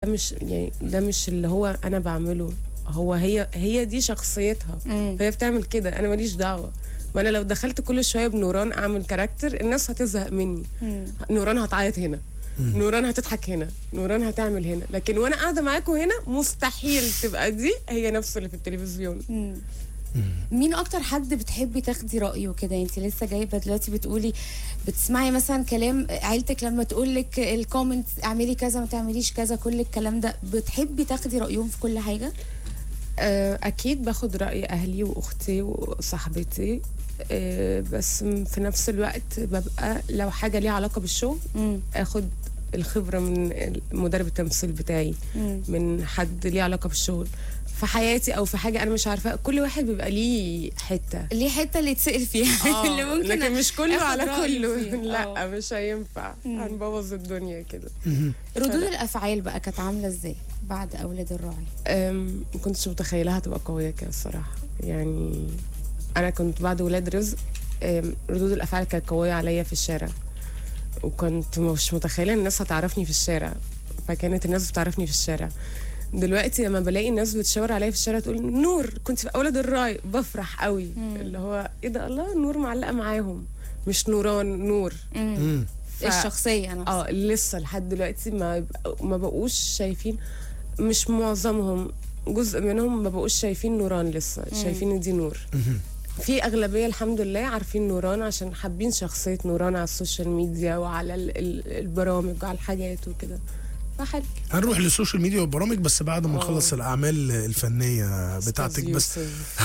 مش يعني ده مش اللي هو انا بعمله هو هي هي دي شخصيتها مم. فهي بتعمل كده انا ماليش دعوه ما انا لو دخلت كل شويه بنوران اعمل كاركتر الناس هتزهق مني مم. نوران هتعيط هنا نوران هتضحك هنا نوران هتعمل هنا لكن وانا قاعده معاكم هنا مستحيل تبقى دي هي نفس اللي في التلفزيون مم. مين اكتر حد بتحبي تاخدي رايه كده انت لسه جايبه دلوقتي بتقولي بتسمعي مثلا كلام عيلتك لما تقول لك الكومنت اعملي كذا ما تعمليش كذا كل الكلام ده بتحبي تاخدي رايهم في كل حاجه آه، اكيد باخد راي اهلي واختي وصاحبتي آه، بس م- في نفس الوقت ببقى لو حاجه ليها علاقه بالشغل مم. اخد الخبره من مدرب التمثيل بتاعي مم. من حد ليه علاقه بالشغل في حياتي او في حاجه انا مش عارفاها كل واحد بيبقى ليه حته ليه حته اللي يتسال فيها اللي ممكن لكن مش كله آخد على رأيه كله فيه. لا آه. مش هينفع هنبوظ الدنيا كده ردود الافعال بقى كانت عامله ازاي بعد اولاد الراعي أم، ما كنتش متخيلها هتبقى قوية كده الصراحة يعني أنا كنت بعد ولاد رزق أم، ردود الأفعال كانت قوية عليا في الشارع وكنت مش متخيلة إن الناس هتعرفني في الشارع فكانت الناس بتعرفني في الشارع دلوقتي لما بلاقي الناس بتشاور عليا في الشارع تقول نور كنت في أولاد الراي بفرح قوي اللي هو إيه ده الله نور معلقة معاهم مش نوران نور مم. ف- الشخصيه انا اه لسه لحد دلوقتي ما يبقى- ما بقوش شايفين مش معظمهم جزء منهم ما بقوش شايفين نوران لسه شايفين ان دي نور في اغلبيه الحمد لله عارفين نوران عشان حابين شخصيه نوران على السوشيال ميديا وعلى ال- ال- البرامج وعلى الحاجات وكده فحلو هنروح للسوشيال ميديا والبرامج بس بعد ما آه. نخلص الاعمال الفنيه بتاعتك أستاذ بس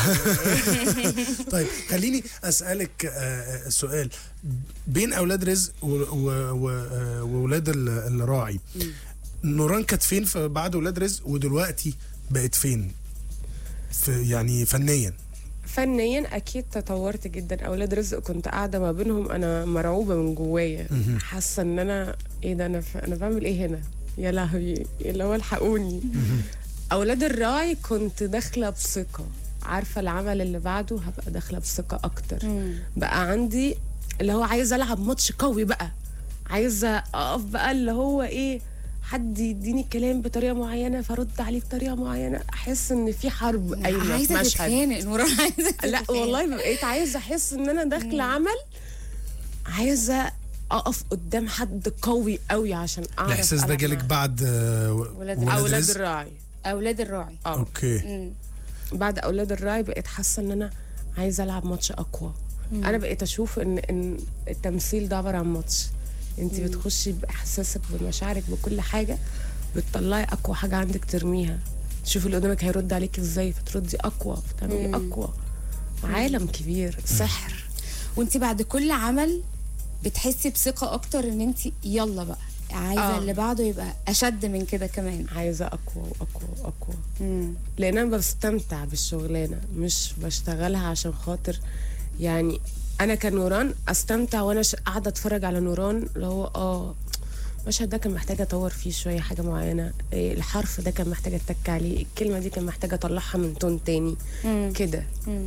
يوسف. طيب خليني اسالك آه، آه، سؤال بين اولاد رزق و- و- و- آه، وولاد ال- الراعي نوران كانت فين في بعد ولاد رزق ودلوقتي بقت فين في يعني فنيا فنيا اكيد تطورت جدا اولاد رزق كنت قاعده ما بينهم انا مرعوبه من جوايا حاسه ان انا ايه ده انا ف... انا بعمل ايه هنا يا لهوي اللي هو الحقوني اولاد الراعي كنت داخله بثقه عارفه العمل اللي بعده هبقى داخله بثقه اكتر مم. بقى عندي اللي هو عايزه العب ماتش قوي بقى عايزه اقف بقى اللي هو ايه حد يديني الكلام بطريقه معينه فرد عليه بطريقه معينه احس ان في حرب قايمه في عايزه مشهد تتخانق نوران عايزه لا تتخانق. والله بقيت عايزه احس ان انا داخله عمل عايزه اقف قدام حد قوي قوي عشان اعرف الاحساس ده ألعب جالك معاه. بعد آه، ولاد- اولاد رزق؟ الراعي اولاد الراعي اه اوكي مم. بعد اولاد الراعي بقيت حاسه ان انا عايزه العب ماتش اقوى انا بقيت اشوف ان ان التمثيل ده عباره عن ماتش انت بتخشي باحساسك بمشاعرك بكل حاجه بتطلعي اقوى حاجه عندك ترميها تشوفي اللي قدامك هيرد عليك ازاي فتردي اقوى فتعملي اقوى عالم كبير سحر وانت بعد كل عمل بتحسي بثقه اكتر ان انت يلا بقى عايزه آه. اللي بعده يبقى اشد من كده كمان عايزه اقوى واقوى واقوى مم. لان انا بستمتع بالشغلانه مش بشتغلها عشان خاطر يعني انا كنوران استمتع وانا ش- قاعده اتفرج على نوران اللي هو اه المشهد ده كان محتاج اطور فيه شويه حاجه معينه إيه الحرف ده كان محتاج اتك عليه الكلمه دي كان محتاج اطلعها من تون تاني مم. كده مم.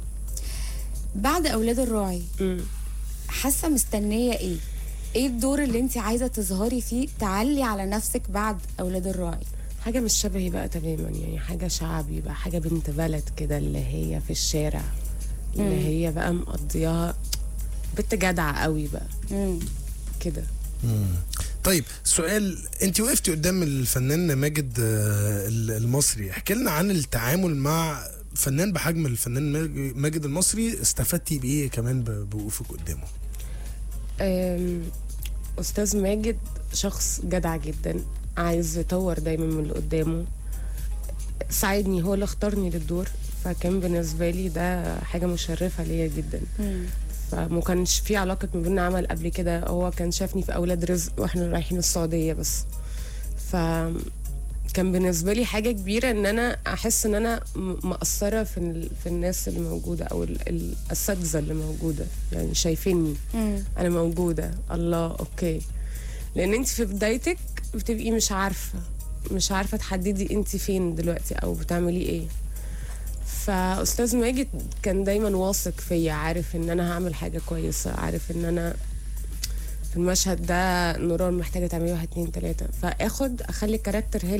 بعد اولاد الراعي مم. حاسه مستنيه ايه ايه الدور اللي انت عايزه تظهري فيه تعلي على نفسك بعد اولاد الراعي حاجه مش شبهي بقى تماما يعني حاجه شعبي بقى حاجه بنت بلد كده اللي هي في الشارع اللي هي بقى مقضياها بنت جدعه قوي بقى مم. كده طيب سؤال انت وقفتي قدام الفنان ماجد آه، المصري احكي لنا عن التعامل مع فنان بحجم الفنان ماج- ماجد المصري استفدتي بايه كمان ب- بوقوفك قدامه أم، أستاذ ماجد شخص جدع جدا عايز يطور دايما من اللي قدامه ساعدني هو اللي اختارني للدور فكان بالنسبة لي ده حاجة مشرفة ليا جدا مم. فما كانش في علاقة ما بيننا عمل قبل كده هو كان شافني في أولاد رزق وإحنا رايحين السعودية بس ف كان بالنسبة لي حاجة كبيرة إن أنا أحس إن أنا م- مقصرة في, ال- في الناس اللي موجودة أو ال- ال- الأساتذة اللي موجودة يعني شايفيني مم. انا موجوده الله اوكي لان انت في بدايتك بتبقي مش عارفه مش عارفه تحددي انت فين دلوقتي او بتعملي ايه فاستاذ ماجد كان دايما واثق فيا عارف ان انا هعمل حاجه كويسه عارف ان انا في المشهد ده نوران محتاجه تعملي واحد اتنين تلاته فاخد اخلي الكاركتر هي